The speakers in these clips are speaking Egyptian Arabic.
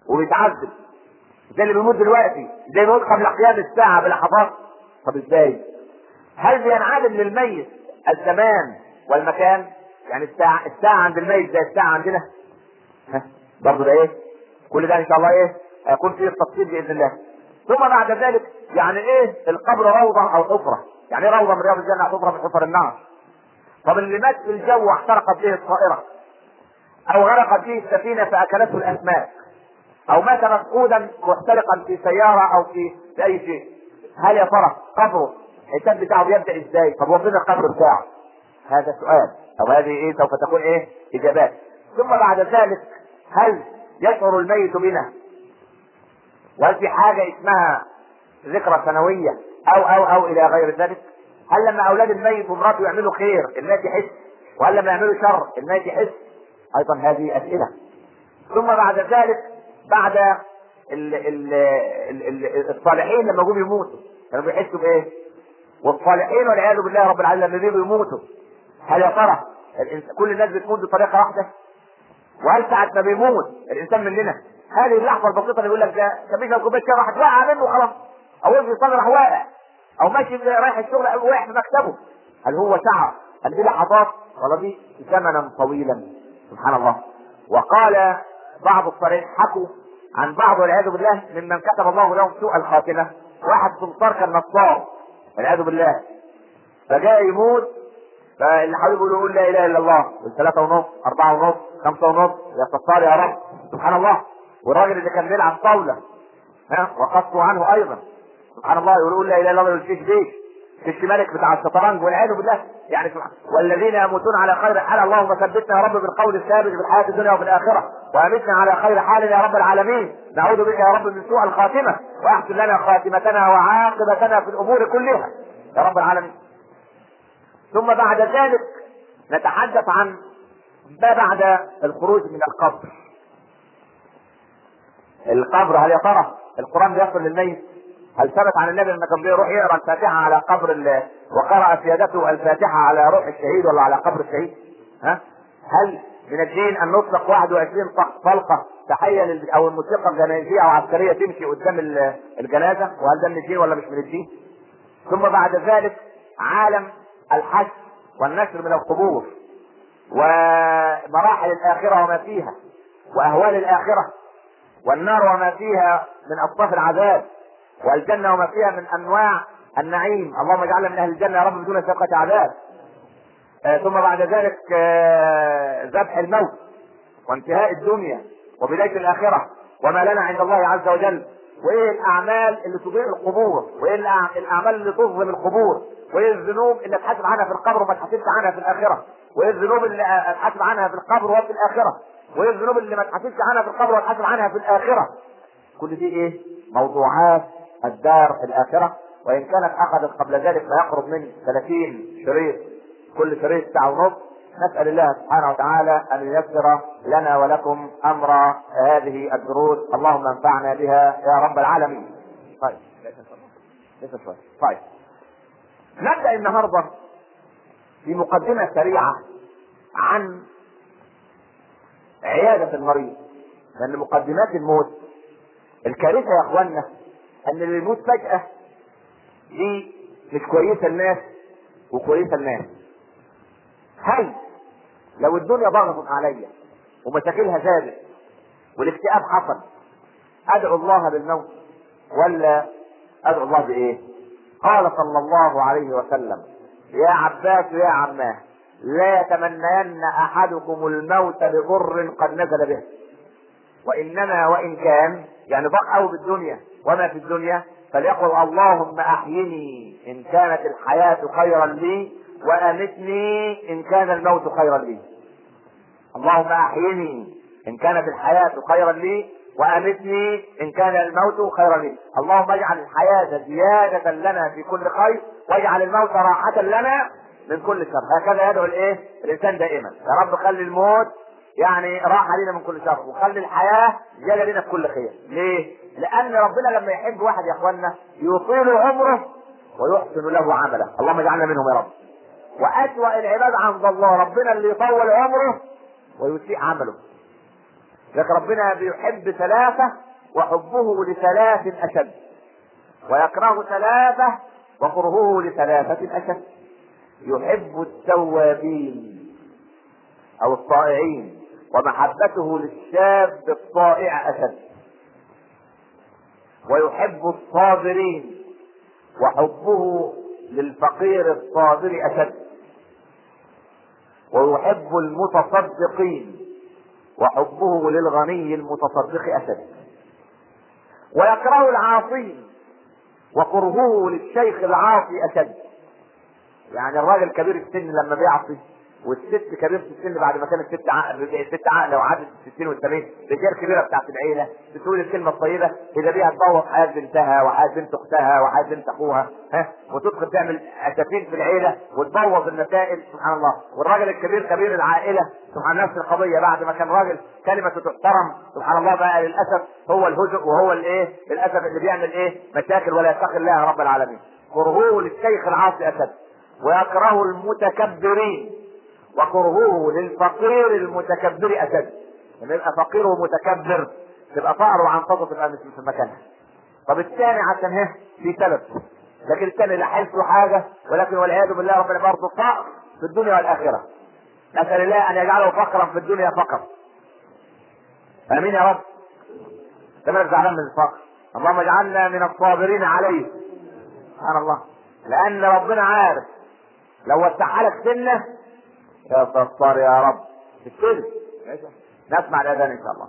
وبيتعذب زي اللي بيموت دلوقتي زي اللي بيموت قبل قيام الساعه بلحظات طب ازاي؟ هل بينعدم للميت الزمان والمكان؟ يعني الساعه الساعه عند الميت زي الساعه عندنا؟ ها برضه ده ايه؟ كل ده ان شاء الله ايه؟ هيكون فيه التفصيل باذن الله. ثم بعد ذلك يعني ايه القبر روضه او حفره؟ يعني ايه روضه من رياض الجنه او حفره من حفر النار؟ طب اللي مات في الجو واحترقت به الطائره او غرقت به السفينه فاكلته الاسماك او مات مفقودا محترقا في سياره او في في اي شيء هل يا ترى قبره الحساب بتاعه بيبدا ازاي؟ طب وفين القبر بتاعه؟ هذا سؤال او هذه ايه سوف تكون ايه؟ اجابات ثم بعد ذلك هل يشعر الميت بنا؟ وهل في حاجه اسمها ذكرى سنويه او او او الى غير ذلك؟ هل لما اولاد الميت ومراته يعملوا خير الناس يحس؟ وهل لما يعملوا شر الناس يحس؟ ايضا هذه اسئله ثم بعد ذلك بعد ال ال ال ال الصالحين لما جم يموتوا كانوا بيحسوا بايه؟ والصالحين والعياذ بالله رب العالمين لما بيجوا يموتوا هل يا ترى الإنس- كل الناس بتموت بطريقه واحده؟ وهل ساعة ما بيموت الانسان مننا هذه اللحظه البسيطه اللي يقول لك ده كان بيشرب كوبايه شاي راحت واقعه منه خلاص او يجي يصلي راح واقع او ماشي رايح الشغل أو واقع في مكتبه هل هو شعر؟ هل دي لحظات ولا دي زمنا طويلا سبحان الله وقال بعض الصالحين حكوا عن بعض والعياذ بالله ممن كتب الله لهم سوء الخاتمه واحد سمسار كان نصار والعياذ بالله فجاء يموت فاللي حبيبه يقول يقول لا اله الا الله ثلاثة ونص أربعة ونص خمسة ونص يا ستار يا رب سبحان الله والراجل اللي كان بيلعب طاولة ها وقصوا عنه أيضا سبحان الله يقول يقول لا اله الا الله والفيش بيش فيش ملك بتاع الشطرنج والعياذ بالله يعني سبحان والذين يموتون على خير حال اللهم ثبتنا يا رب بالقول الثابت في الحياة الدنيا وفي الآخرة وأمتنا على خير حال يا رب العالمين نعوذ بك يا رب من سوء الخاتمة وأحسن لنا خاتمتنا وعاقبتنا في الأمور كلها يا رب العالمين ثم بعد ذلك نتحدث عن ما بعد الخروج من القبر القبر هل يا ترى القران بيغفر للميت هل ثبت عن النبي انه كان بيروح يقرا الفاتحه على قبر ال... وقرا سيادته الفاتحه على روح الشهيد ولا على قبر الشهيد؟ ها؟ هل من الدين ان نطلق 21 طق- طلقه تحيه لل... او الموسيقى الجنائزيه او عسكريه تمشي قدام ال- الجنازه وهل ده من الدين ولا مش من الدين؟ ثم بعد ذلك عالم الحشر والنشر من القبور ومراحل الآخرة وما فيها وأهوال الآخرة والنار وما فيها من أصناف العذاب والجنة وما فيها من أنواع النعيم اللهم اجعلنا من أهل الجنة يا رب بدون سابقة عذاب آه ثم بعد ذلك آه، ذبح الموت وانتهاء الدنيا وبداية الآخرة وما لنا عند الله عز وجل وإيه الأعمال اللي تضيء القبور وإيه الأع- الأعمال اللي تظلم القبور وإيه الذنوب اللي اتحاسب عنها في القبر وما اتحاسبش عنها في الآخرة وإيه الذنوب اللي اتحاسب عنها في القبر وفي الآخرة وإيه الذنوب اللي ما اتحاسبش عنها في القبر واتحاسب عنها في الآخرة كل دي إيه موضوعات الدار الآخرة وإن كانت أخذت قبل ذلك ما يقرب من 30 شريط كل شريط ساعة ونص نسأل الله سبحانه وتعالى أن ييسر لنا ولكم أمر هذه الدروس اللهم انفعنا بها يا رب العالمين طيب ليس شوية. طيب نبدأ النهاردة بمقدمة سريعة عن عيادة المريض لأن مقدمات الموت الكارثة يا إخواننا أن اللي يموت فجأة دي مش كويسة الناس وكويسة الناس هل لو الدنيا ضغطت عليا ومشاكلها زادت والاكتئاب حصل ادعو الله بالموت ولا ادعو الله بايه؟ قال صلى الله عليه وسلم يا عباس يا عماه لا يتمنين احدكم الموت بضر قد نزل به وانما وان كان يعني ضاق قوي بالدنيا وما في الدنيا فليقل اللهم احيني ان كانت الحياه خيرا لي وامتني ان كان الموت خيرا لي اللهم احيني ان كانت الحياه خيرا لي وامتني ان كان الموت خيرا لي اللهم اجعل الحياه زياده لنا في كل خير واجعل الموت راحه لنا من كل شر هكذا يدعو الايه الانسان دائما يا رب خلي الموت يعني راحة لنا من كل شر وخلي الحياة زيادة لنا في كل خير ليه؟ لأن ربنا لما يحب واحد يا إخوانا يطيل عمره ويحسن له عمله اللهم اجعلنا منهم يا رب وأسوأ العباد عند الله ربنا اللي يطول عمره ويسيء عمله لك ربنا بيحب ثلاثة وحبه لثلاث أشد ويكره ثلاثة وكرهه لثلاثة أشد يحب التوابين أو الطائعين ومحبته للشاب الطائع أشد ويحب الصابرين وحبه للفقير الصابر أشد ويحب المتصدقين وحبه للغني المتصدق أشد ويكره العاصين وكرهه للشيخ العاصي أشد يعني الراجل كبير السن لما بيعصي والست كبيرة السن بعد ما كانت ست عقل ست عقل وعدت الستين والسبعين رجال كبيرة بتاعت العيلة بتقول الكلمة الطيبة إذا بيها تبوظ حياة بنتها وحياة بنت أختها وحياة بنت أخوها ها وتدخل تعمل أسفين في العيلة وتبوظ النتائج سبحان الله والراجل الكبير كبير العائلة سبحان نفس القضية بعد ما كان راجل كلمته تحترم سبحان الله بقى للأسف هو الهزء وهو الإيه للأسف اللي بيعمل إيه مشاكل ولا يتقي الله رب العالمين كرهوه للشيخ العاصي أسد ويكره المتكبرين وكرهوه للفقير المتكبر اشد لما يبقى فقير ومتكبر تبقى فقر وعنطته تبقى مش في مكانها طب الثاني عشان ها في سبب لكن الثاني لا حلف له حاجه ولكن والعياذ بالله ربنا برضه فقر في الدنيا والاخره نسال الله ان يجعله فقرا في الدنيا فقط امين يا رب كمان زعلان من الفقر اللهم اجعلنا من الصابرين عليه سبحان الله لان ربنا عارف لو وسعها لك سنه يا ستار يا رب تبتدي نسمع الاذان ان شاء الله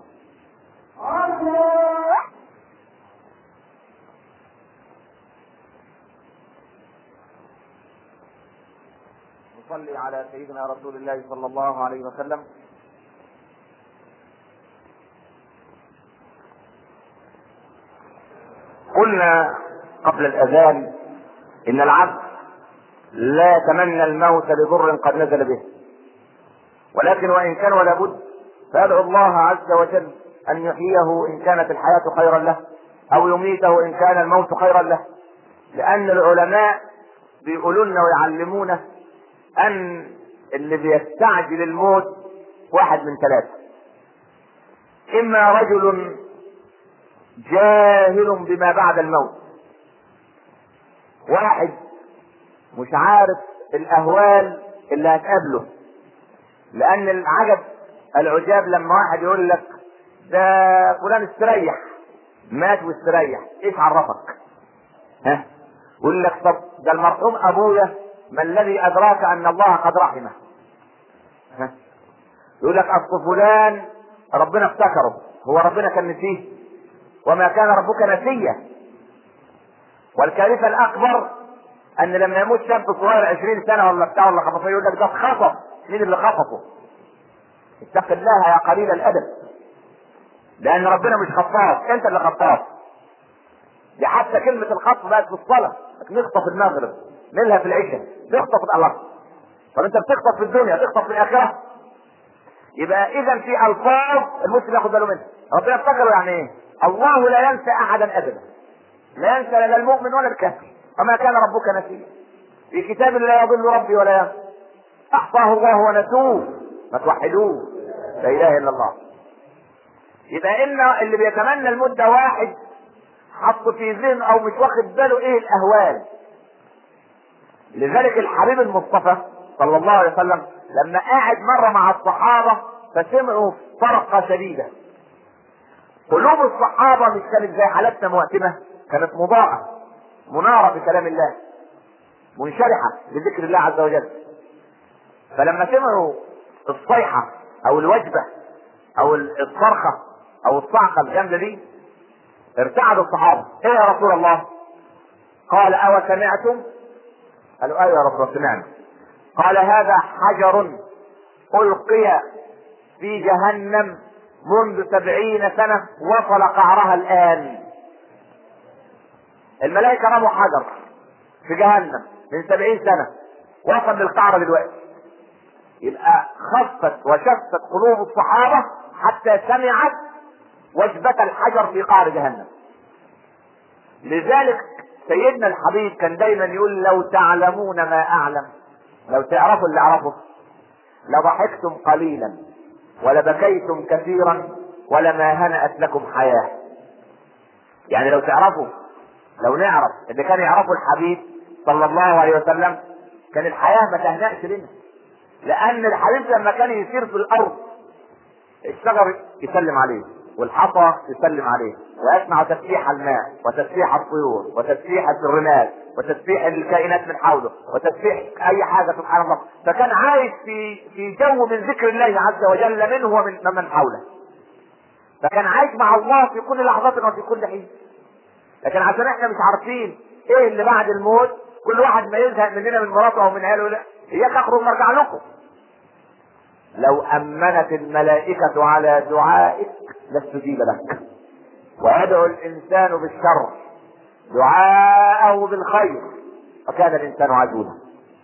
نصلي على سيدنا رسول الله صلى الله عليه وسلم قلنا قبل الاذان ان العبد لا يتمنى الموت لضر قد نزل به ولكن وان كان ولا بد فيدعو الله عز وجل ان يحييه ان كانت الحياه خيرا له او يميته ان كان الموت خيرا له لان العلماء بيقولوا لنا ويعلمونا ان اللي بيستعجل الموت واحد من ثلاثه اما رجل جاهل بما بعد الموت واحد مش عارف الاهوال اللي هتقابله لان العجب العجاب لما واحد يقول لك ده فلان استريح مات واستريح ايش عرفك ها يقول لك طب ده المرحوم ابويا ما الذي ادراك ان الله قد رحمه ها يقول لك اصل فلان ربنا افتكره هو ربنا كان نسيه وما كان ربك نسيا والكارثه الاكبر ان لما يموت شاب صغير 20 سنه ولا بتاع ولا 15 يقول لك ده اتخطف مين اللي خطفه؟ اتق الله يا قليل الادب لان ربنا مش خطاف انت اللي خطاف دي حتى كلمة الخطف بقت في الصلاة نخطف المغرب نلها في العشاء نخطف الأرض طب انت بتخطف في الدنيا تخطف في الآخرة يبقى إذا في ألفاظ المسلم ياخد باله منها ربنا افتكره يعني إيه؟ الله لا ينسى أحدا أبدا لا ينسى لا المؤمن ولا الكافر وما كان ربك نسيا في كتاب لا يضل ربي ولا ينسى أحصاه الله ونسوه ما توحدوه لا إله إلا الله يبقى إن اللي بيتمنى المدة واحد حط في ذهن او مش واخد باله ايه الاهوال لذلك الحبيب المصطفى صلى الله عليه وسلم لما قاعد مره مع الصحابه فسمعوا فرقه شديده قلوب الصحابه مش كانت زي حالتنا مواتمه كانت مضاءه مناره بكلام الله منشرحه بذكر الله عز وجل فلما سمعوا الصيحه او الوجبه او الصرخه او الصعقه الجامده دي ارتعد الصحابة ايه يا رسول الله قال او سمعتم قالوا ايوه يا رسول سمعنا قال هذا حجر القي في جهنم منذ سبعين سنة وصل قعرها الآن الملائكة رموا حجر في جهنم من سبعين سنة وصل للقعر دلوقتي يبقى خفت وشفت قلوب الصحابة حتى سمعت وجبة الحجر في قعر جهنم لذلك سيدنا الحبيب كان دايما يقول لو تعلمون ما اعلم لو تعرفوا اللي اعرفه لضحكتم قليلا ولبكيتم كثيرا ولما هنأت لكم حياة يعني لو تعرفوا لو نعرف اللي كان يعرفه الحبيب صلى الله عليه وسلم كان الحياة ما تهنأش لنا لأن الحبيب لما كان يسير في الأرض الشجر يسلم عليه والحصى يسلم عليه ويسمع تسبيح الماء وتسبيح الطيور وتسبيح الرمال وتسبيح الكائنات من حوله وتسبيح اي حاجه سبحان الله فكان عايش في في جو من ذكر الله عز وجل منه ومن من حوله فكان عايش مع الله في كل لحظة وفي كل حين لكن عشان احنا مش عارفين ايه اللي بعد الموت كل واحد ما يزهق مننا من مراته او من عياله لا اياك اخرج وارجع لكم لو امنت الملائكة على دعائك لاستجيب لك ويدعو الانسان بالشر دعاءه بالخير وكان الانسان عجولا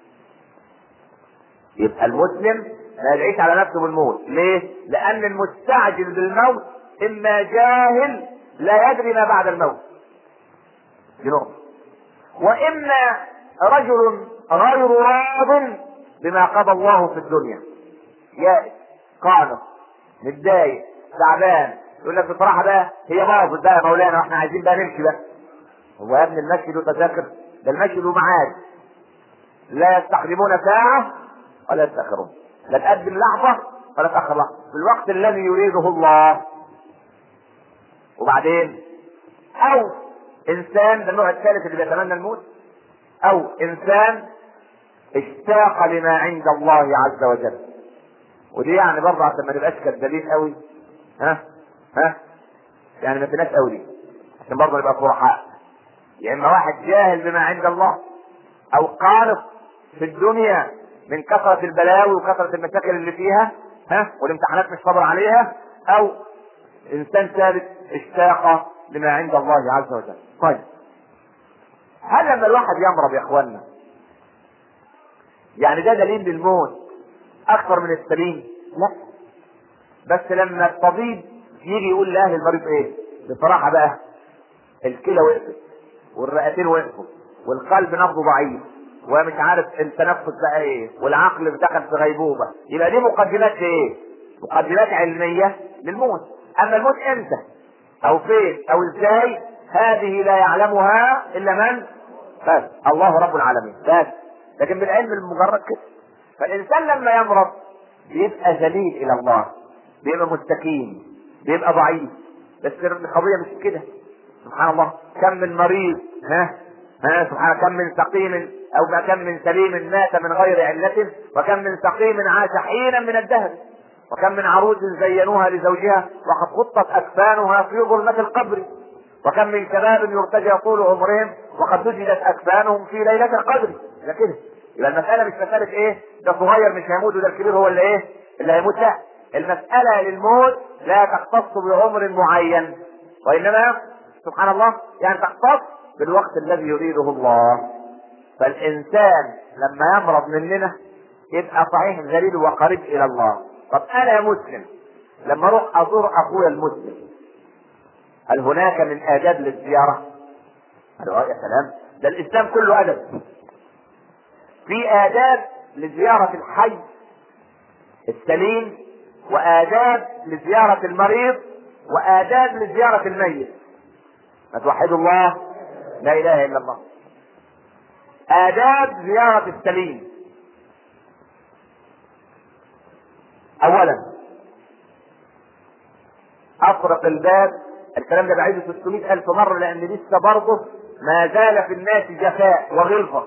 يبقى المسلم ما يدعيش على نفسه بالموت ليه لان المستعجل بالموت اما جاهل لا يدري ما بعد الموت دي نقطة واما رجل غير راض بما قضى الله في الدنيا يائس قانط متضايق تعبان يقول لك بصراحه بقى هي باظت بقى يا مولانا واحنا عايزين بقى نمشي بقى هو يا ابن المشي له تذاكر ده المشي له ميعاد لا يستخدمون ساعه ولا يستأخرون لا تقدم لحظه ولا تأخر لحظه في الوقت الذي يريده الله وبعدين او انسان ده النوع الثالث اللي بيتمنى الموت او انسان اشتاق لما عند الله عز وجل ودي يعني برضه عشان ما نبقاش كدابين قوي ها ها يعني ما تبقاش قوي دي عشان برضه نبقى صرحاء يا اما واحد جاهل بما عند الله او قانط في الدنيا من كثرة البلاوي وكثرة المشاكل اللي فيها ها والامتحانات مش صابر عليها او انسان ثالث اشتاق لما عند الله عز وجل طيب هل لما الواحد يمرض يا اخوانا يعني ده دليل للموت اكثر من السليم لا بس لما الطبيب يجي يقول لاهل المريض ايه بصراحه بقى الكلى وقفت والرئتين وقفوا والقلب نبضه ضعيف ومش عارف التنفس بقى ايه والعقل دخل في غيبوبه يبقى دي مقدمات ايه مقدمات علميه للموت اما الموت امتى او فين او ازاي هذه لا يعلمها الا من بس الله رب العالمين بس لكن بالعلم المجرد كده فالانسان لما يمرض بيبقى ذليل الى الله بيبقى مستكين بيبقى ضعيف بس القضيه مش كده سبحان الله كم من مريض ها ها سبحان كم من سقيم او ما كم من سليم مات من غير علة وكم من سقيم عاش حينا من الدهر وكم من عروس زينوها لزوجها وقد خطت اكفانها في ظلمة القبر وكم من شباب يرتجى طول عمرهم وقد نجدت اكفانهم في ليلة القدر ده كده يبقى المسألة مش مسألة ايه ده صغير مش هيموت وده الكبير هو اللي ايه اللي هيموت لا المسألة للموت لا تختص بعمر معين وإنما سبحان الله يعني تختص بالوقت الذي يريده الله فالإنسان لما يمرض مننا يبقى صحيح ذليل وقريب إلى الله طب أنا يا مسلم لما أروح أزور أخويا المسلم هل هناك من آداب للزيارة؟ قالوا يا سلام ده الإسلام كله أدب في آداب لزيارة الحي السليم وآداب لزيارة المريض وآداب لزيارة الميت ما توحدوا الله لا إله إلا الله آداب زيارة السليم أولا أطرق الباب الكلام ده بعيده 600 ألف مرة لأن لسه برضه ما زال في الناس جفاء وغلظة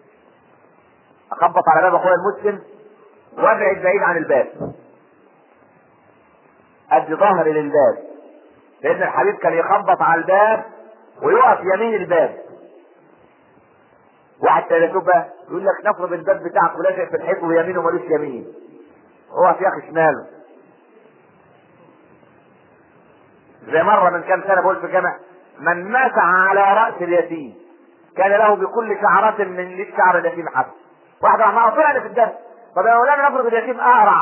أخبط على باب أخويا المسلم وابعد بعيد عن الباب ادي ظهري للباب لان الحبيب كان يخبط على الباب ويقف يمين الباب واحد تلاتوب بقى يقول لك نفرض الباب بتاعك ولازق في الحيط ويمينه ملوش يمين اقف يا اخي شماله زي مرة من كام سنة بقول في الجامع من مسح على رأس اليتيم كان له بكل شعرة من شعر اليتيم حب واحد راح مقطوع في الدرس طب يا مولانا نفرض اليتيم اقرع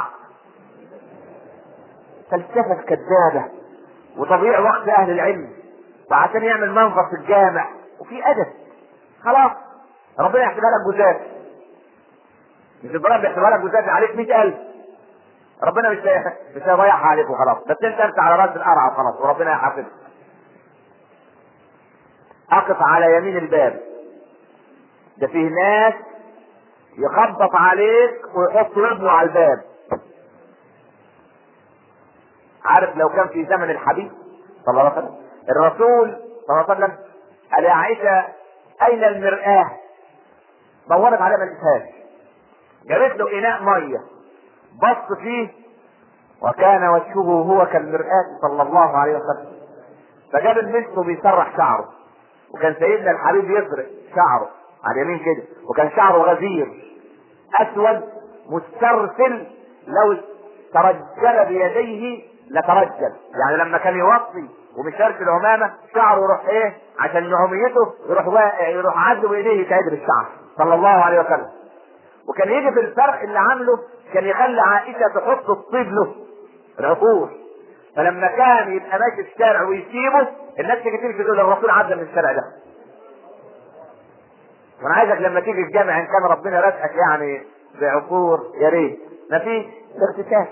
فلسفة كذابة وتضييع وقت اهل العلم وعشان يعمل منظر في الجامع وفي ادب خلاص ربنا يحسبها لك جزاف مش الضرب يحسبها لك جزاف عليك 100000 ربنا مش مش هيضيعها عليك وخلاص بس انت امسك على راس القرعه وخلاص وربنا يحفظك اقف على يمين الباب ده فيه ناس يخبط عليك ويحط ودنه على الباب عارف لو كان في زمن الحبيب صلى الله عليه وسلم الرسول صلى الله عليه وسلم قال يا عائشة أين المرآة؟ دورت عليها ما لقيتهاش جابت له إناء مية بص فيه وكان وجهه هو كالمرآة صلى الله عليه وسلم فجاب المسك بيسرح شعره وكان سيدنا الحبيب يفرق شعره على اليمين كده وكان شعره غزير اسود مسترسل لو ترجل بيديه لترجل يعني لما كان يوطي ومشارك العمامة شعره يروح ايه عشان نعوميته يروح واقع يروح عدله بايديه يتعدل الشعر صلى الله عليه وسلم وكان يجي في الفرق اللي عامله كان يخلي عائشة تحط الطيب له العطور فلما كان يبقى ماشي في الشارع ويسيبه الناس تيجي تمشي تقول الرسول عدى من الشارع ده وانا عايزك لما تيجي الجامع ان كان ربنا رزقك يعني بعطور يا ريت ما فيش اغتسال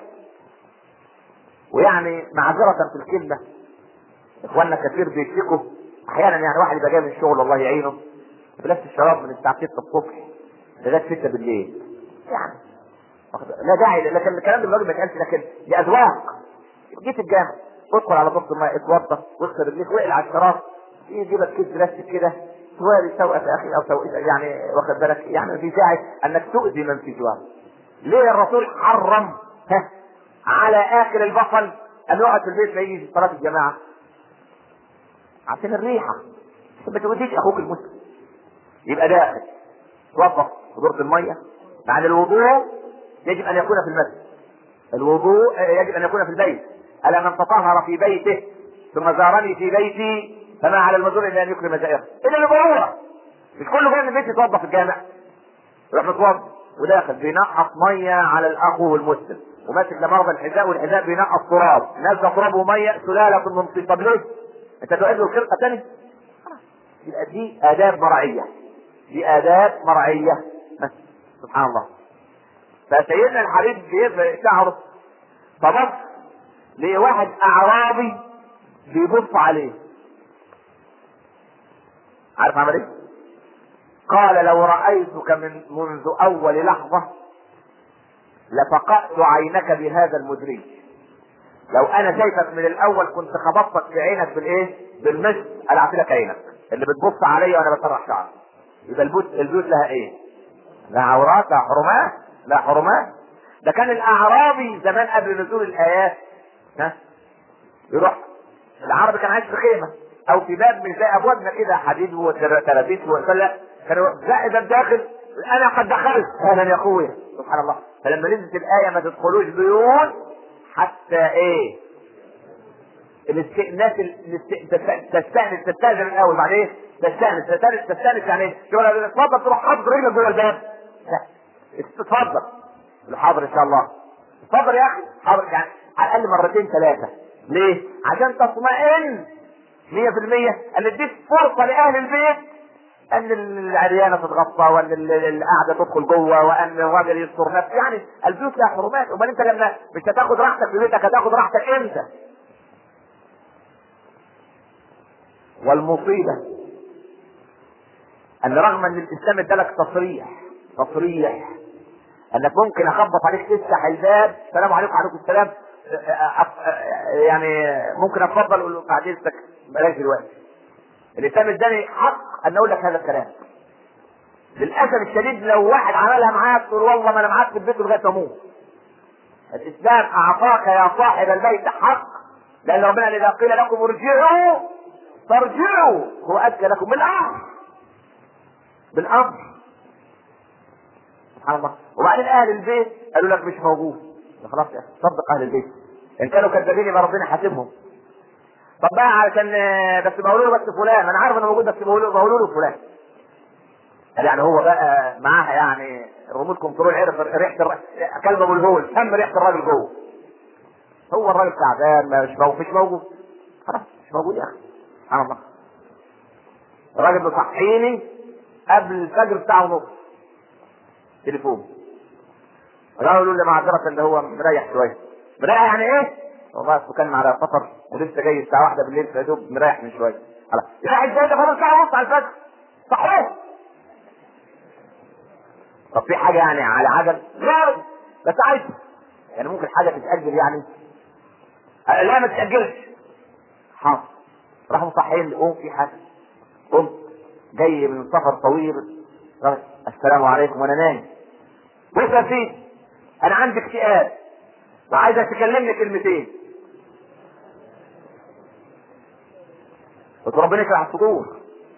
ويعني معذرة في الكلمة اخواننا كثير بيشتكوا احيانا يعني واحد يبقى جاي من الشغل الله يعينه بلاش الشراب من الساعة 6 الصبح لغاية 6 بالليل يعني لا داعي لكن الكلام ده الراجل ما يتقالش لكن دي اذواق جيت الجامع ادخل على ضبط الماء اتوضى واغسل رجليك واقلع على الشراب يجيبك كيس بلاستيك كده تواري سوءة اخي او سوء يعني واخد بالك يعني في داعي انك تؤذي من في جوار ليه الرسول حرم ها على اكل البصل ان يقعد في البيت ما يجي صلاه الجماعه عشان الريحه عشان ما تؤذيش اخوك المسلم يبقى داخل توظف دورة الميه بعد الوضوء يجب ان يكون في المسجد الوضوء يجب ان يكون في البيت الا من تطهر في بيته ثم زارني في بيتي فما على المزور الا ان يكرم زائره الا لضروره مش كله جاي من البيت يتوضا في الجامع يروح متوضا وداخل بينقط ميه على الاخو المسلم وماسك لمرضى الحذاء والحذاء بينقط تراب نازله تراب وميه سلاله من طين طب ليه؟ انت تعيد له الخرقه تاني؟ يبقى دي اداب مرعيه دي اداب مرعيه سبحان الله فسيدنا الحبيب بيفرق شعره فبص لواحد اعرابي بيبص عليه عارف عمل ايه؟ قال لو رأيتك من منذ أول لحظة لفقأت عينك بهذا المدري لو أنا شايفك من الأول كنت خبطتك في عينك بالإيه؟ بالمشط قلعت لك عينك اللي بتبص عليا وأنا بسرح شعري يبقى البيوت البيوت لها إيه؟ لا عورات لا حرمات لا حرمات ده كان الأعرابي زمان قبل نزول الآيات ها يروح العربي كان عايش في خيمة أو في باب مش زي أبوابنا كده حديد وترابيس وسلة كانوا لا اذا داخل انا قد دخلت اهلا يا اخويا سبحان الله فلما نزلت الايه ما تدخلوش بيوت حتى ايه الاستئناس تستأنس تستأذن الاول بعدين ايه تستأنس تستأنس تستأنس يعني ايه تقول اتفضل تروح حاطط رجلك جوه الباب لا اتفضل حاضر ان شاء الله اتفضل يا اخي حاضر يعني على الاقل مرتين ثلاثه ليه؟ عشان تطمئن 100% ان اديك فرصه لاهل البيت ان العريانه تتغطى وان القعده تدخل جوه وان الراجل يستر نفسه يعني البيوت لها حرمات امال انت لما مش هتاخد راحتك في بيتك هتاخد راحتك امتى؟ والمصيبه ان رغم ان الاسلام ادالك تصريح تصريح انك ممكن اخبط عليك تفتح الباب السلام عليكم وعليكم السلام يعني ممكن اتفضل اقول له بعد اذنك بلاش دلوقتي الاسلام اداني حق ان اقول لك هذا الكلام للاسف الشديد لو واحد عملها معاك تقول والله ما انا معاك في البيت لغايه ما اموت الاسلام اعطاك يا صاحب البيت حق لان ربنا اذا قيل لكم ارجعوا فارجعوا هو ازكى لكم بالامر بالامر سبحان الله وبعدين اهل البيت قالوا لك مش موجود خلاص يا صدق اهل البيت ان كانوا كذابين يبقى ربنا حاسبهم طب بقى علشان بس بقولوا له بس فلان انا عارف انه موجود بس بقولوا بقولوا له فلان قال يعني هو بقى معاها يعني الريموت كنترول عرف ريحه الر... كلب ابو الهول هم ريحه الراجل جوه هو الراجل تعبان مش موجود مش موجود خلاص مش موجود يا اخي سبحان الله الراجل بيصحيني قبل الفجر بساعه ونص تليفون قالوا له معذره ان هو مريح شويه مريح يعني ايه؟ والله اصله كان على سفر ولسه جاي الساعه واحدة بالليل فيا دوب مريح من شويه خلاص يريح ازاي ده فاضل ساعه ونص على الفجر صحيح طب في حاجه يعني على عجل؟ لا بس عايز يعني ممكن حاجه تتاجل يعني لا ما تتاجلش حاضر راحوا صحيين قوم في حاجه قمت جاي من سفر طويل السلام عليكم وانا نايم بص يا سيدي انا عندي اكتئاب وعايزك تكلمني كلمتين قلت ربنا يشرح الصدور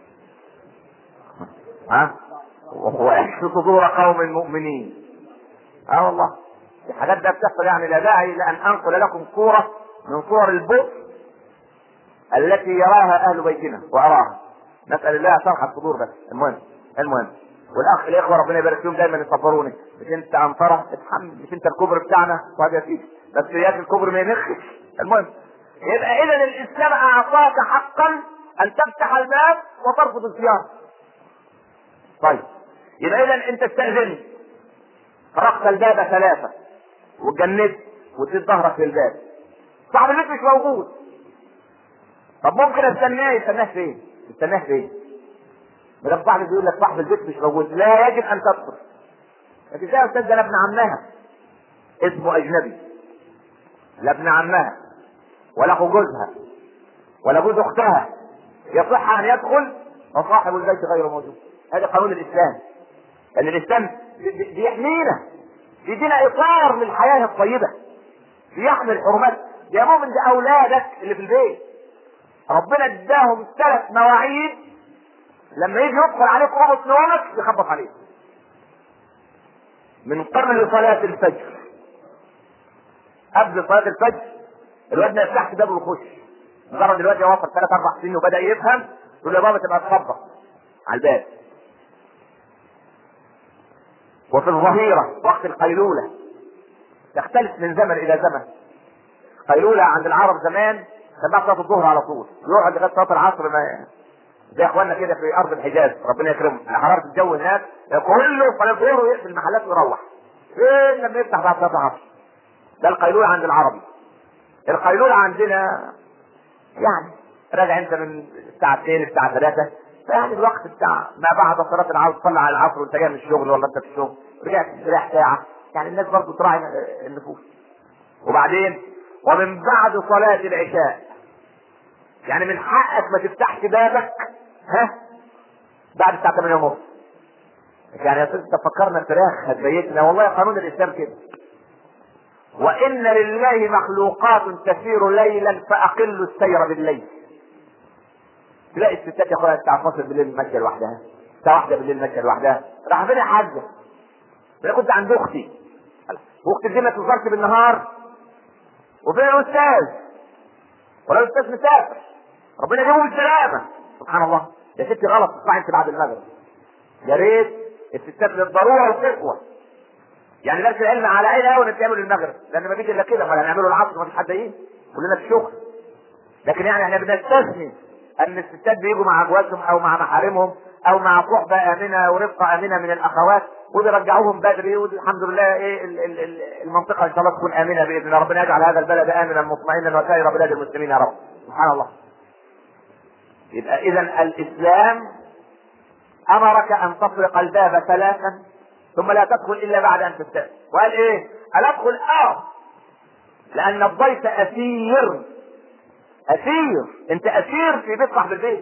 ها واشف صدور قوم مؤمنين اه والله في حاجات ده بتحصل يعني لا داعي لان انقل لكم صوره من صور البؤس التي يراها اهل بيتنا واراها نسال الله شرح الصدور بس المهم المهم والاخ الاخوه ربنا يبارك فيهم دايما يصبروني مش انت عنتره اتحمل مش انت الكبر بتاعنا طيب يا سيدي بس اياك الكبر ما ينخش المهم يبقى اذا الاسلام اعطاك حقا ان تفتح الباب وترفض الزياره طيب يبقى اذا انت استاذنت طرقت الباب ثلاثه واتجنبت واديت ظهرك للباب صاحب البيت مش موجود طب ممكن استناه يستناه فين؟ يستناه فين؟ ما دام صاحب بيقول لك صاحب البيت مش موجود لا يجب ان تدخل لكن يا استاذ ده انا ابن عمها اسمه اجنبي لا ابن عمها ولا اخو جوزها ولا جوز اختها يصح ان يدخل وصاحب البيت غير موجود هذا قانون الاسلام لان الاسلام بيحمينا بيدينا اطار للحياه الطيبه بيحمي الحرمات يا مؤمن ده اولادك اللي في البيت ربنا اداهم ثلاث مواعيد لما يجي يدخل عليك اوضه نومك يخبط عليك من قبل صلاة الفجر قبل صلاة الفجر الواد ما يفتحش بابه ويخش مجرد الواد يوصل ثلاث اربع سنين وبدا يفهم يقول له يا بابا تبقى تخبط على الباب وفي الظهيرة وقت القيلولة تختلف من زمن إلى زمن قيلولة عند العرب زمان كان بعد صلاة الظهر على طول يقعد لغاية صلاة العصر ما زي اخواننا كده في ارض الحجاز ربنا يكرمهم حراره الجو هناك كله صلاه الظهر ويقفل المحلات ويروح فين لما يفتح بعد صلاه العصر ده القيلوله عند العربي القيلوله عندنا يعني راجع انت من الساعه 2 الساعه 3 فيعني الوقت بتاع ما بعد صلاه العصر تصلي على العصر وانت جاي من الشغل ولا انت في الشغل رجعت تريح ساعه يعني الناس برضه تراعي النفوس وبعدين ومن بعد صلاه العشاء يعني من حقك ما تفتحش بابك ها بعد الساعه 8 ونص يعني يا انت فكرنا الفراخ هتبيتنا والله قانون الاسلام كده وان لله مخلوقات تسير ليلا فاقلوا السير بالليل تلاقي الستات يا اخويا الساعه 12 بالليل ماشيه لوحدها الساعه 1 بالليل ماشيه لوحدها راح فين يا حاجه انا كنت عند اختي واختي دي ما توصلش بالنهار وفين الاستاذ ولا الاستاذ مسافر ربنا يجيبه بالسلامه سبحان الله يا ستي غلط تطلعي انت بعد المغرب يا ريت الستات للضروره والقسوه يعني درس العلم على عين قوي نتعمل المغرب لان ما فيش الا كده ولا هنعمله العصر ما فيش حد ايه كلنا في شغل لكن يعني احنا بنستثني ان الستات بيجوا مع ازواجهم او مع محارمهم او مع صحبه امنه ورفقه امنه من الاخوات وبيرجعوهم بدري والحمد لله ايه ال- ال- ال- المنطقه ان شاء الله تكون امنه باذن الله ربنا يجعل هذا البلد امنا مطمئنا وسائر بلاد المسلمين يا رب سبحان الله يبقى اذا الاسلام امرك ان تطرق الباب ثلاثا ثم لا تدخل الا بعد ان تستأذن وقال ايه؟ قال ادخل اه لان الضيف اسير اسير انت اسير في بيت صاحب البيت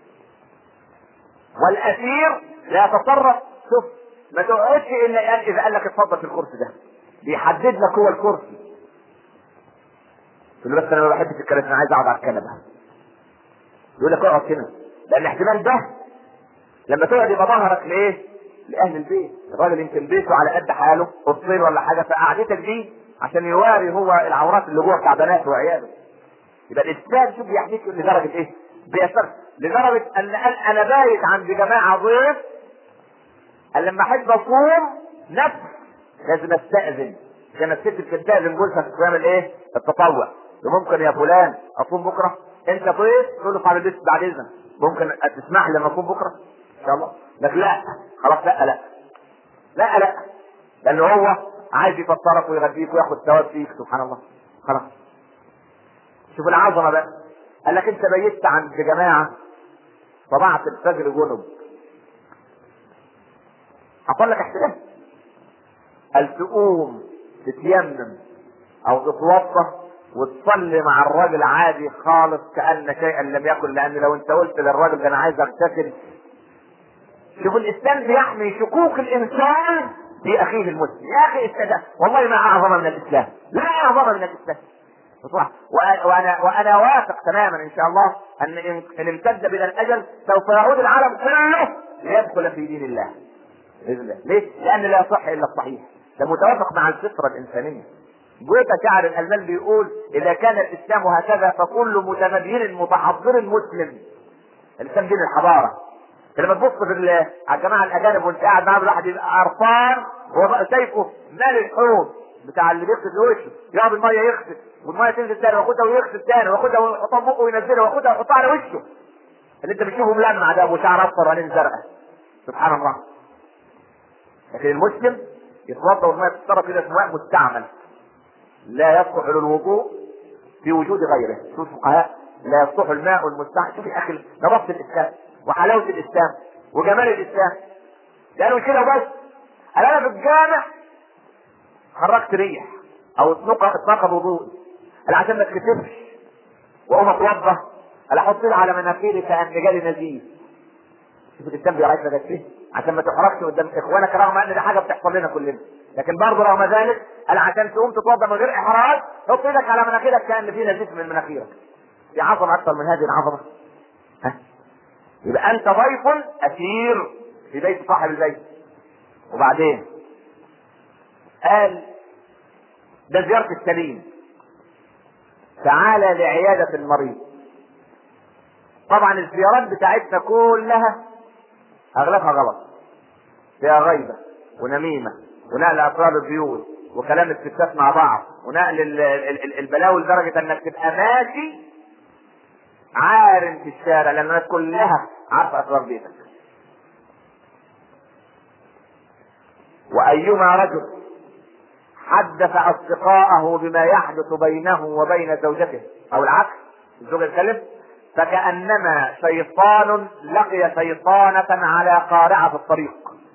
والاسير لا يتصرف شوف ما تقعدش الا قال اذا قال لك اتفضل في الكرسي ده بيحدد لك هو الكرسي تقول له بس انا ما بحبش الكراسي انا عايز اقعد على الكنبه يقول لك اقعد هنا لان احتمال ده لما تقعد يبقى ظهرك لايه؟ لاهل البيت الراجل يمكن بيته على قد حاله اوضتين ولا حاجه فقعدتك دي عشان يواري هو العورات اللي جوه بتاع بناته وعياله يبقى الاسلام شوف يحديك لدرجه ايه؟ بيسر لدرجه ان قال انا بايت عند جماعه ضيف قال لما احب اصوم نفس لازم استاذن زي ما الست بتستاذن جوزها في صيام الايه؟ التطوع ممكن يا فلان اصوم بكره انت ضيف تقول له صاحب البيت بعد اذنك ممكن تسمح لي ان اصوم بكره ان شاء الله لكن لا خلاص لا لا لا لا لان هو عايز يفطرك ويغديك وياخد ثواب فيك سبحان الله خلاص شوف العظمه بقى قال لك انت بيت عند جماعه طلعت الفجر جنب حصل لك احتلال قال تقوم تتيمم او تتوضا وتصلي مع الراجل عادي خالص كان شيئا لم يكن لان لو انت قلت للراجل ده انا عايز اغتسل شوف الاسلام بيحمي شكوك الانسان في اخيه المسلم يا اخي استدى والله ما اعظم من الاسلام لا اعظم من الاسلام بصراحة. وأ- وانا وانا واثق تماما ان شاء الله ان ان إن امتد بنا الاجل سوف يعود العالم كله ليدخل في دين الله باذن الله ليه؟ لان لا يصح الا الصحيح ده متوافق مع الفطره الانسانيه جوتا شاعر الالمان بيقول اذا كان الاسلام هكذا فكل متمدين متحضر مسلم الاسلام دين الحضاره لما تبص في ال- على الجماعه الاجانب وانت قاعد معاهم الواحد يبقى قرفان وهو بقى شايفه مال الحوض بتاع اللي بيغسل وشه يقعد الميه يغسل والميه تنزل تاني وياخدها ويغسل تاني وياخدها ويحطها في بقه وينزلها وياخدها ويحطها على وشه اللي انت بتشوفه ملمع ده ابو شعر اصفر وعينين زرقاء سبحان الله لكن المسلم يتوضا والميه تتصرف كده في ماء مستعمل لا يصلح للوضوء في وجود غيره شوف الفقهاء لا يصلح الماء المستعمل شوف يا اخي ده بسط الاسلام وحلاوه الاسلام وجمال الاسلام لانه مش كده بس انا في الجامع خرجت ريح او اتنقى اتنقى وضوء قال عشان ما تكتفش واقوم اتوضا قال احط ايدي على مناخيري كان جالي نزيف شوف الاسلام بيعرفنا ده فيه عشان ما تحرجش قدام اخوانك رغم ان دي حاجه بتحصل لنا كلنا لكن برضه رغم ذلك قال عشان تقوم تتوضا من غير احراج حط ايدك على مناخيرك كان في نزيف من مناخيرك في عظمه اكثر من هذه العظمه ها يبقى انت ضيف اسير في بيت صاحب البيت وبعدين قال ده زيارة السليم تعالى لعيادة المريض طبعا الزيارات بتاعتنا كلها اغلبها غلط فيها غيبة ونميمة ونقل اسرار البيوت وكلام الستات مع بعض ونقل ال- ال- ال- البلاوي لدرجة انك تبقى ماشي عارم في الشارع لان الناس كلها عارفة اسرار بيتك وايما رجل حدث اصدقاءه بما يحدث بينه وبين زوجته او العكس الزوج يتكلم فكانما شيطان لقي شيطانة على قارعة الطريق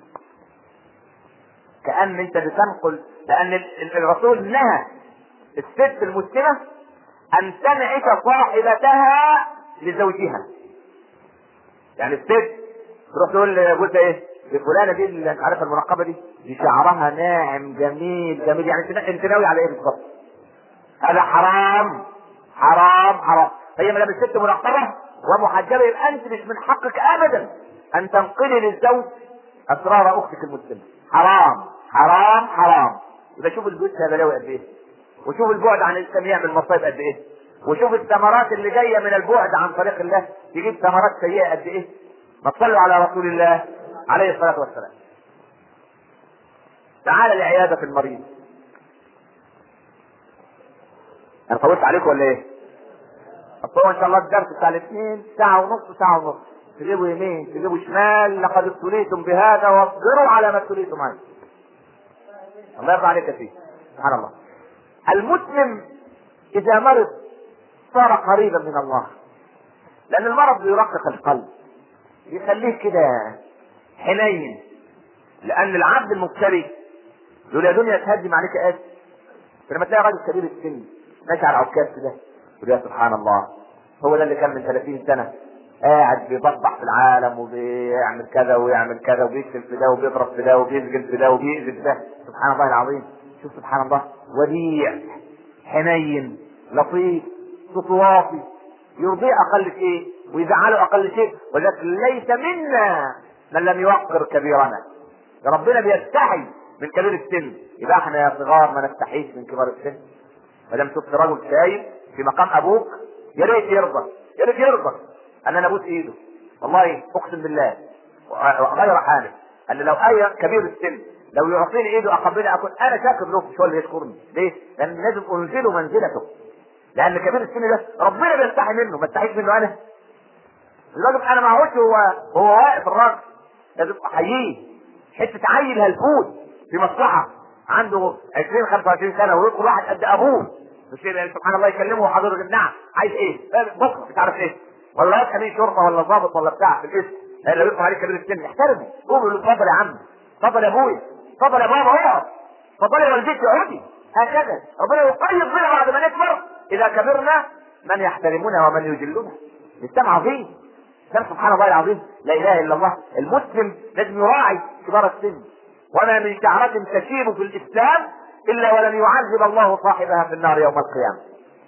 كأن انت بتنقل لان ال- ال- الرسول نهى الست المسلمة ان تنعش صاحبتها لزوجها يعني الست تروح تقول لجوزها ايه دي فلانه دي اللي انت عارفه المنقبه دي دي شعرها ناعم جميل جميل يعني انت انت ناوي على ايه بالظبط؟ هذا حرام حرام حرام هي ما دام الست منقبه ومحجبه يبقى انت مش من حقك ابدا ان تنقلي للزوج اسرار اختك المسلمه حرام حرام حرام يبقى شوف البيوت فيها بلاوي قد ايه وشوف البعد عن الاسلام يعمل مصايب قد ايه وشوف الثمرات اللي جايه من البعد عن طريق الله تجيب ثمرات سيئه قد ايه ما تصلوا على رسول الله عليه الصلاه والسلام تعال لعياده المريض انا طولت عليكم ولا ايه؟ اصل هو ان شاء الله الدرس بتاع الاثنين ساعه ونص ساعه ونص تجيبوا يمين تجيبوا شمال لقد ابتليتم بهذا واصبروا على ما ابتليتم عليه الله يرضى عليك فيه سبحان الله المسلم اذا مرض صار قريبا من الله لان المرض بيرقق القلب يخليه كده حنين لان العبد المبتلي يقول يا دنيا تهدم عليك اسف لما تلاقي راجل كبير السن ماشي على العكاز كده يقول يا سبحان الله هو ده اللي كان من 30 سنه قاعد بيضبح في العالم وبيعمل كذا ويعمل كذا وبيكتب في ده وبيضرب في ده وبيسجن في ده وبيأذي في ده سبحان الله العظيم شوف سبحان الله وديع حنين لطيف صوته واطي يرضيه اقل شيء ويزعله اقل شيء ولذلك ليس منا من لم يوقر كبيرنا ده ربنا بيستحي من كبير السن يبقى احنا يا صغار ما نستحيش من كبار السن ما دام شفت رجل شايب في مقام ابوك يا ريت يرضى يا ريت يرضى ان انا ابوس ايده والله اقسم بالله غير حامل ان لو اي كبير السن لو يعطيني ايده اقبلني اكون انا شاكر له مش هو اللي يشكرني ليه؟ لان لازم انزله منزلته لان كبير السن ده ربنا بيستحي منه ما استحيش منه انا الراجل انا معهوش هو هو واقف الراجل لازم احييه حته عيل هلفوت في مصلحه عنده 20 25 سنه ويدخل واحد قد ابوه مش كده سبحان الله يكلمه حضرتك نعم عايز ايه؟ بكره مش عارف ايه ولا واحد امين شرطه ولا ضابط ولا بتاع في الاسم اللي بيطلع عليك كبير السن احترمه قول له اتفضل يا عم اتفضل يا ابويا اتفضل يا بابا اقعد اتفضل يا والدتي اقعدي هكذا ربنا يقيد بنا بعد ما نكبر اذا كبرنا من يحترمنا ومن يجلنا الاسلام عظيم الاسلام سبحان الله العظيم لا اله الا الله المسلم لازم يراعي كبار السن وما من شعرة تشيب في الاسلام الا ولن يعذب الله صاحبها في النار يوم القيامه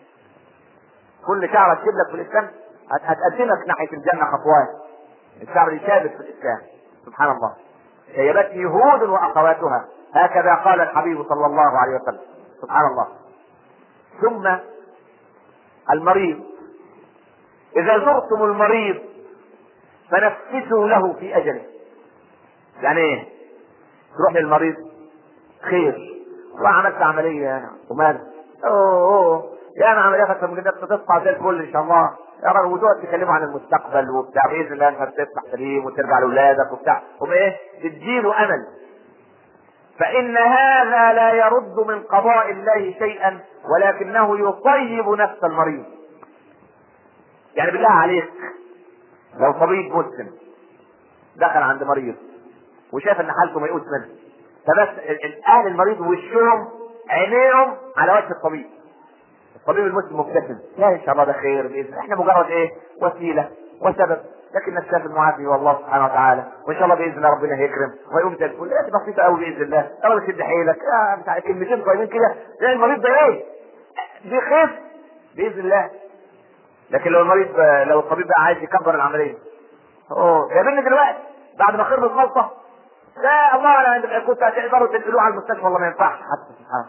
كل شعرة تشيب لك في الاسلام هتقدمك ناحيه الجنه خطوات الشعر يشابك في الاسلام سبحان الله شيبتني هود واخواتها هكذا قال الحبيب صلى الله عليه وسلم سبحان الله ثم المريض اذا زرتم المريض فنفسوا له في اجله يعني ايه تروح للمريض خير وعملت عمليه انا ومال اوه اوه يا انا عمليه من كده تطلع زي الفل ان شاء الله يا راجل وتقعد تكلموا عن المستقبل وبتاع باذن الله انت هتفتح سليم وترجع لاولادك وبتاع وايه تديله امل فإن هذا لا يرد من قضاء الله شيئا ولكنه يطيب نفس المريض يعني بالله عليك لو طبيب مسلم دخل عند مريض وشاف ان حالته ميؤوس منه فبس اهل المريض وشهم عينيهم على وجه الطبيب الطبيب المسلم مبتسم لا ان شاء الله ده خير باذن احنا مجرد ايه وسيله وسبب لكن الشاف المعافي والله سبحانه وتعالى وان شاء الله باذن الله ربنا هيكرم ويقوم زي الفل دي بسيطه قوي باذن الله اول شد حيلك آه مش عارف كلمتين طيبين كده زي المريض ده ايه بيخف باذن الله لكن لو المريض لو الطبيب بقى عايز يكبر العمليه اوه جايبني دلوقتي بعد ما خرب الغلطه لا الله انا كنت هتقدروا تنقلوه على المستشفى والله ما ينفعش حتى سبحان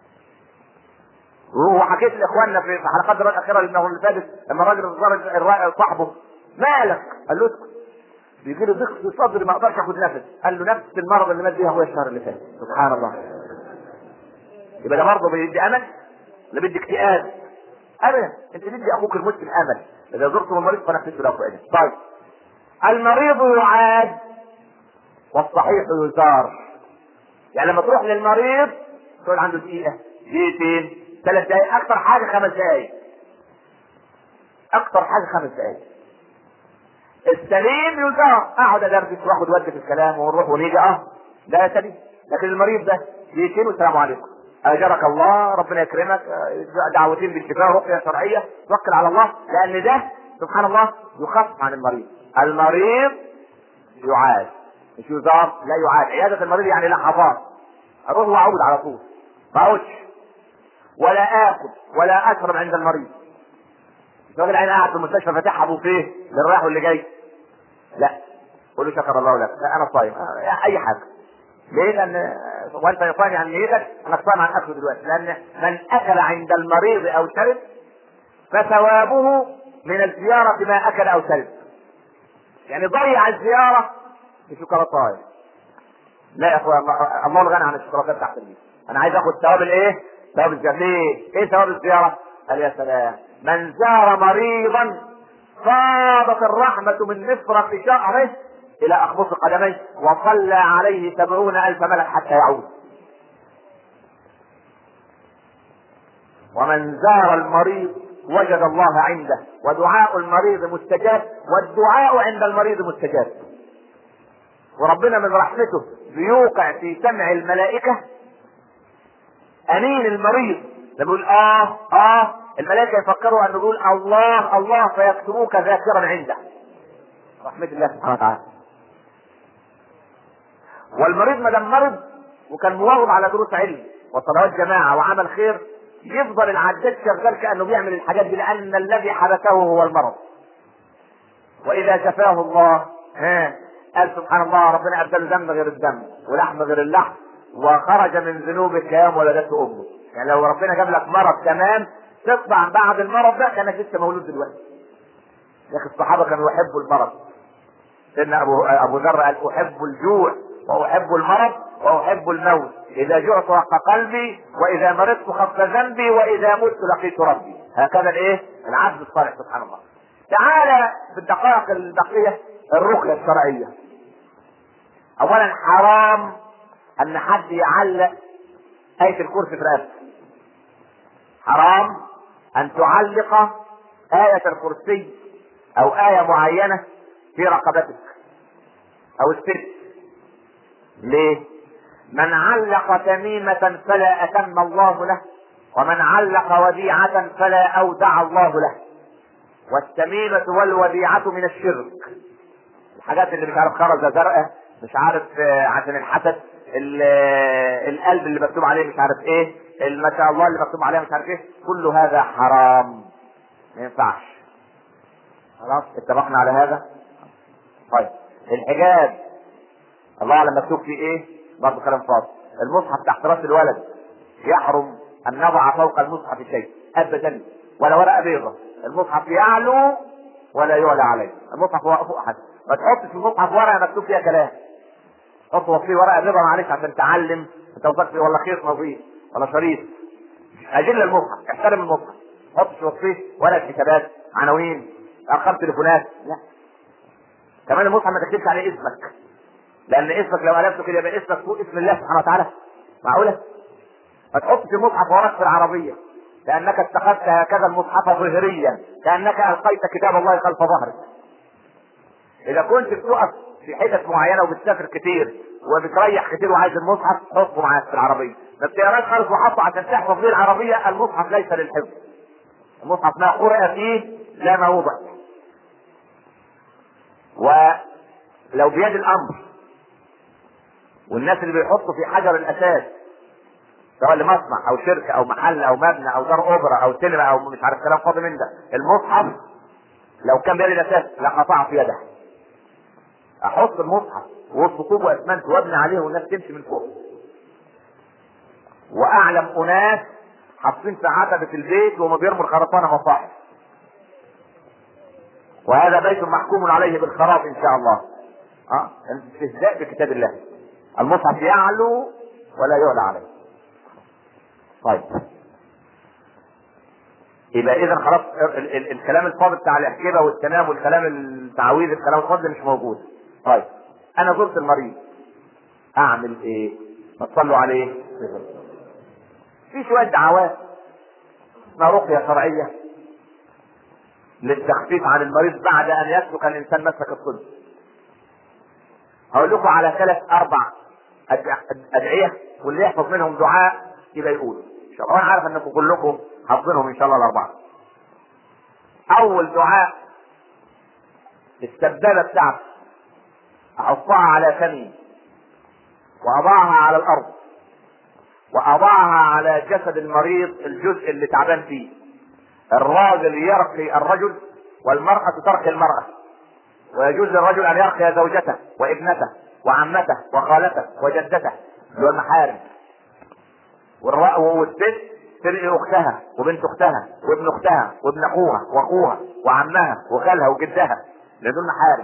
وحكيت لاخواننا في حلقات الرؤيه الاخيره انه اللي فاتت لما الراجل الراجل صاحبه مالك؟ قال له اسكت بيجي له ضيق في صدري ما اقدرش اخد نفس قال له نفس المرض اللي مات بيها هو الشهر اللي فات سبحان الله يبقى ده برضه بيدي امل لا بيدي اكتئاب ابدا انت تدي اخوك المسلم امل اذا زرتم المريض فنفسه له فائده طيب المريض يعاد والصحيح يزار يعني لما تروح للمريض تقول عنده دقيقه دقيقتين ثلاث دقائق اكثر حاجه خمس دقائق اكثر حاجه خمس دقائق السليم يزار اقعد ادردش واخد ود في الكلام ونروح ونيجي اه لا يا سليم لكن المريض ده دقيقتين والسلام عليكم اجرك الله ربنا يكرمك دعوتين بالشفاء رقيه شرعيه توكل على الله لان ده سبحان الله يخفف عن المريض المريض يعاد مش يزار لا يعاد عياده المريض يعني لحظات اروح واعود على طول ما اقعدش ولا اكل ولا اشرب عند المريض الراجل عين قاعد في المستشفى فاتحها بوفيه للرايح واللي جاي لا قول له شكر الله لك لا انا صايم اي حاجه ليه؟ لان وانت يا صايم عن نيتك انا صايم عن اكله دلوقتي لان من اكل عند المريض او شرب فثوابه من الزياره ما اكل او شرب يعني ضيع الزياره بشوكولاتايه لا يا اخويا الله الغني عن الشوكولاتات تحت البيت انا عايز اخد ثواب الايه؟ ثواب الزياره ليه؟ ايه ثواب الزياره؟ قال يا سلام من زار مريضا فاضت الرحمة من مفرق شعره إلى أخبص قدميه وصلى عليه سبعون ألف ملك حتى يعود ومن زار المريض وجد الله عنده ودعاء المريض مستجاب والدعاء عند المريض مستجاب وربنا من رحمته بيوقع في سمع الملائكة أنين المريض لما يقول آه آه الملائكة يفكروا أن يقول الله الله فيكتبوك ذاكرا عنده رحمة الله سبحانه وتعالى والمريض ما دام مرض وكان مواظب على دروس علم وصلوات جماعة وعمل خير يفضل العداد شغال كأنه بيعمل الحاجات دي لأن الذي حبسه هو المرض وإذا شفاه الله ها قال سبحان الله ربنا أبدل دم غير الدم ولحم غير اللحم وخرج من ذنوبك كيوم ولدته أمه يعني لو ربنا جاب لك مرض تمام تطلع بعد المرض ده كانك لسه مولود دلوقتي يا اخي الصحابه كانوا يحبوا المرض سيدنا ابو ابو ذر قال احب الجوع واحب المرض واحب الموت اذا جعت رق قلبي واذا مرضت خف ذنبي واذا مت لقيت ربي هكذا الايه العبد الصالح سبحان الله تعالى في الدقائق البقيه الرقيه الشرعيه اولا حرام ان حد يعلق آية الكرسي في رقبتك حرام أن تعلق آية الكرسي أو آية معينة في رقبتك أو السر ليه؟ من علق تميمة فلا أتم الله له ومن علق وديعة فلا أودع الله له والتميمة والوديعة من الشرك الحاجات اللي مش عارف خرزة زرقاء مش عارف آه، عشان الحسد ال- آه، القلب اللي مكتوب عليه مش عارف ايه ال- ما شاء الله اللي مكتوب عليه مش عارف ايه كل هذا حرام ما ينفعش خلاص اتفقنا على هذا طيب الحجاب الله اعلم مكتوب فيه ايه برضه كلام فاضي المصحف تحت راس الولد يحرم ان نضع فوق المصحف شيء ابدا ولا ورقه بيضاء المصحف يعلو ولا يعلى عليه المصحف هو فوق حد ما تحطش في المصحف ورقه مكتوب فيها كلام حط فيه ورقه بيضاء معلش عشان تعلم انت وصلت ولا خيط نظيف ولا شريط اجل المصحف احترم المصحف حط في وصفيه ورقه حسابات عناوين ارقام تليفونات لا كمان المصحف ما تكتبش عليه اسمك لان اسمك لو قلبته كده يبقى اسمك فوق اسم الله سبحانه وتعالى معقوله ما تحطش المصحف وراك في العربيه لانك اتخذت هكذا المصحف ظهريا كانك القيت كتاب الله خلف ظهرك اذا كنت بتقف في حتت معينه وبتسافر كتير وبتريح كتير وعايز المصحف حطه معاك في العربيه ما بتقراش خالص وحطه عشان تحفظ بيه العربيه المصحف ليس للحفظ المصحف ما قرأ فيه لا ما وضع ولو بيد الامر والناس اللي بيحطوا في حجر الاساس سواء لمصنع او شركه او محل او مبنى او دار اوبرا او سينما او مش عارف كلام فاضي من ده المصحف لو كان بيد الاساس لقطعت يده احط المصحف وسط طوب واسمنت وابني عليه والناس تمشي من فوق واعلم اناس حاطين في عتبة البيت وهم بيرموا الخرسانة مصاحف وهذا بيت محكوم عليه بالخراب ان شاء الله اه استهزاء بكتاب الله المصحف يعلو ولا يعلى عليه طيب يبقى اذا خلاص ال- ال- الكلام الفاضي بتاع الاحكمه والتمام والكلام التعويذ الكلام الفاضي مش موجود طيب انا زرت المريض اعمل ايه؟ ما تصلوا عليه في شويه دعوات اسمها رقيه شرعيه للتخفيف عن المريض بعد ان يسلك الانسان مسلك الطب هقول لكم على ثلاث اربع أدع- ادعيه واللي يحفظ منهم دعاء يبقى يقول ان شاء الله وانا عارف انكم كلكم حافظينهم ان شاء الله الاربعه اول دعاء السبابه بتاعتي احطها على فمي واضعها على الارض واضعها على جسد المريض الجزء اللي تعبان فيه الراجل يرقي الرجل والمرأة ترقي المرأة ويجوز للرجل ان يرقي زوجته وابنته وعمته وخالته وجدته اللي هو المحارم والرأ- والست ترقي اختها وبنت اختها وابن اختها وابن اخوها واخوها وعمها وخالها وجدها لان دول محارم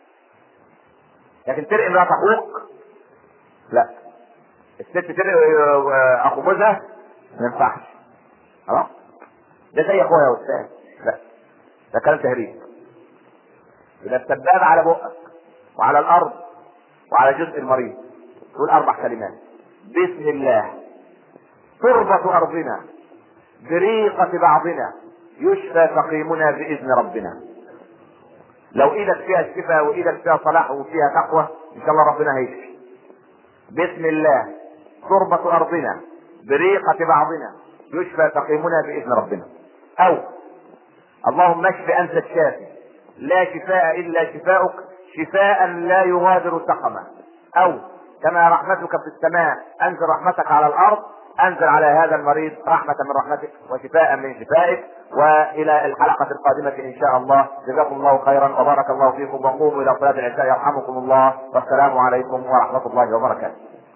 لكن ترقي مرات اخوك لا الست ترقي آه، اخو جوزها ما ينفعش خلاص ده زي اخويا يا استاذ لا ده كلام تهريج يبقى السبابة على بقك وعلى الارض وعلى جزء المريض تقول اربع كلمات بسم الله تربة ارضنا بريقة بعضنا يشفى سقيمنا باذن ربنا لو ايدك فيها الشفاء وايدك فيها صلاح وفيها تقوى ان شاء الله ربنا هيشفي بسم الله تربة ارضنا بريقة بعضنا يشفى سقيمنا باذن ربنا او اللهم اشف انت الشافي لا شفاء الا شفاؤك شفاء لا يغادر سقما او كما رحمتك في السماء انزل رحمتك على الارض انزل على هذا المريض رحمة من رحمتك وشفاء من شفائك والى الحلقة القادمة ان شاء الله جزاكم الله خيرا وبارك الله فيكم وقوموا الى صلاة العشاء يرحمكم الله والسلام عليكم ورحمة الله وبركاته